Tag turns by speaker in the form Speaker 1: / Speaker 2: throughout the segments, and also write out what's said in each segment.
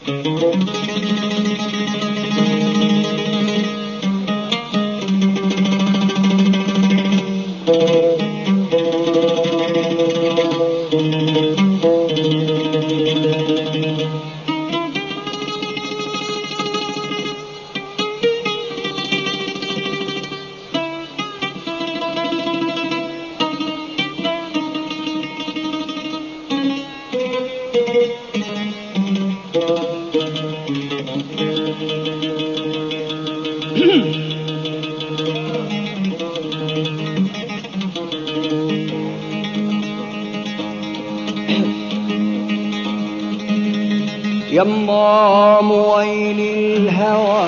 Speaker 1: يما مويل الهوى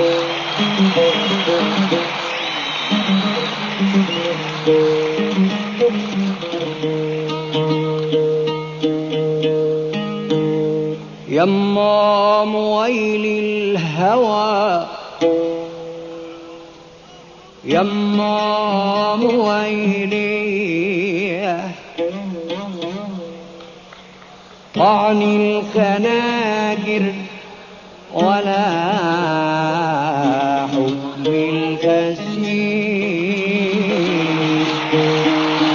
Speaker 1: يما مويل الهوى يما مويلي طعن الخناجر ولا حب الكسير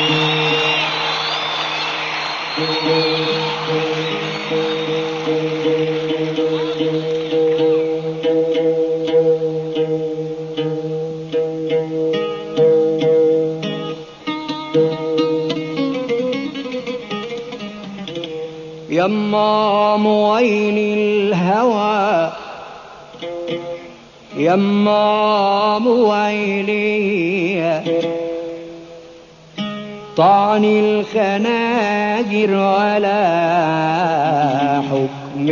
Speaker 1: يما مويل الهوى يما مويلي طعن الخناجر على حكم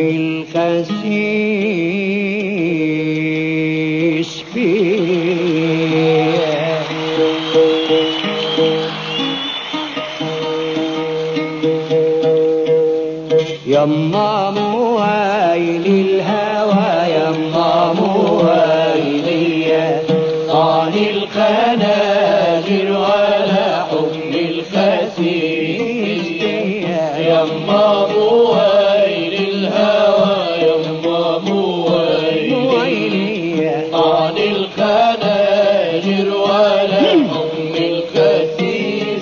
Speaker 1: الخسيس فيه يما مويل الهوى يما مويلي طال الخناجر ولا حكم الخسيس يما مويل الهوى يما مويلي طال الخناجر ولا حكم الخسيس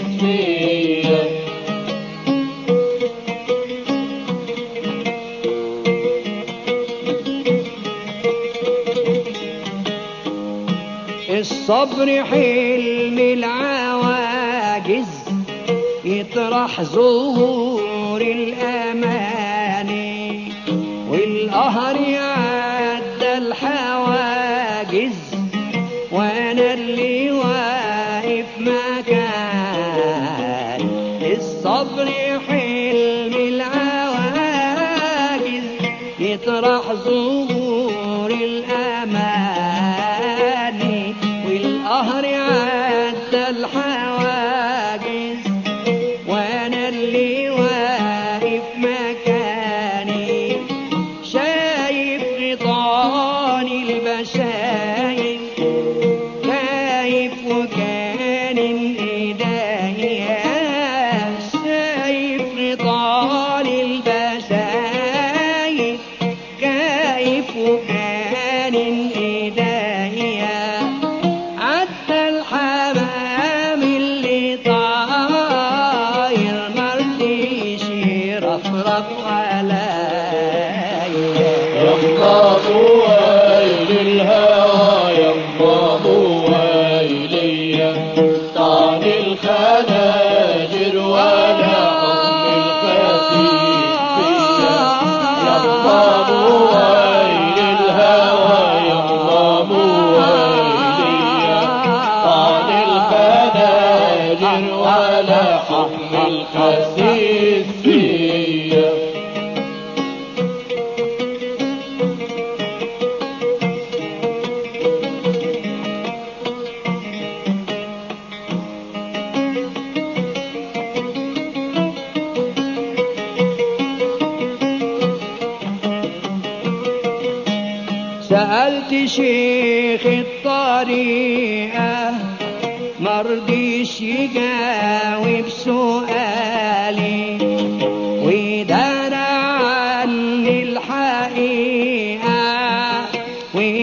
Speaker 1: الصبر حلم العواجز يطرح زهور الأماني والقهر يعدى الحواجز وانا اللي واقف مكان الصبر حلم العواجز يطرح زهور الأماني والقهر عدى الحواجز وانا اللي واقف مكاني شايف غطان البشاير خايف وكان ايديا شايف غطان البشاير خايف وكان ايديا عدى الحمام اللي طاير مرضيش يرفرف عليا
Speaker 2: يما مويل الهوى يما مويلي طعن الخناجر ولا حكم الخسيس فيا يما مويل الهوى يما مويلي طعن الخناجر ولا حكم الخسيس فيا
Speaker 1: سألت شيخ الطريقة مرضيش يجاوب سؤالي ودار عني الحال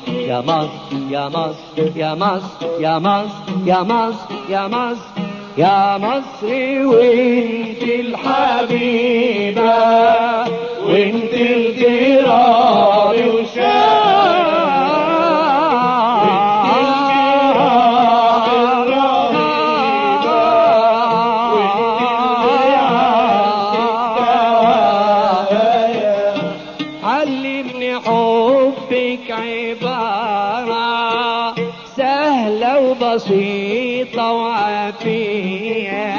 Speaker 1: يا مصر يا مصر يا مصر يا مصر يا مصر يا مصر يا مصر وانت الحبيبة
Speaker 2: وانت الجيران
Speaker 1: علمني حبك عبارة سهلة وبسيطة وعافية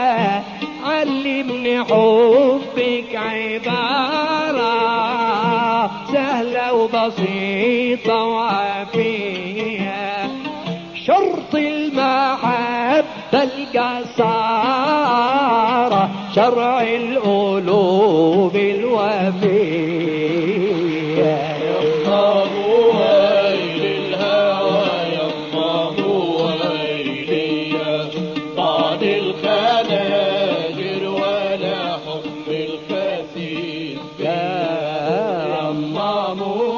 Speaker 1: علمني حبك عبارة سهلة وبسيطة وعافية شرط المحبة القصارى شرع القلوب الوفية
Speaker 2: يما ويل الهوى يما ويلي بعد الخناجر ولا حب الكثير
Speaker 1: يا
Speaker 2: يما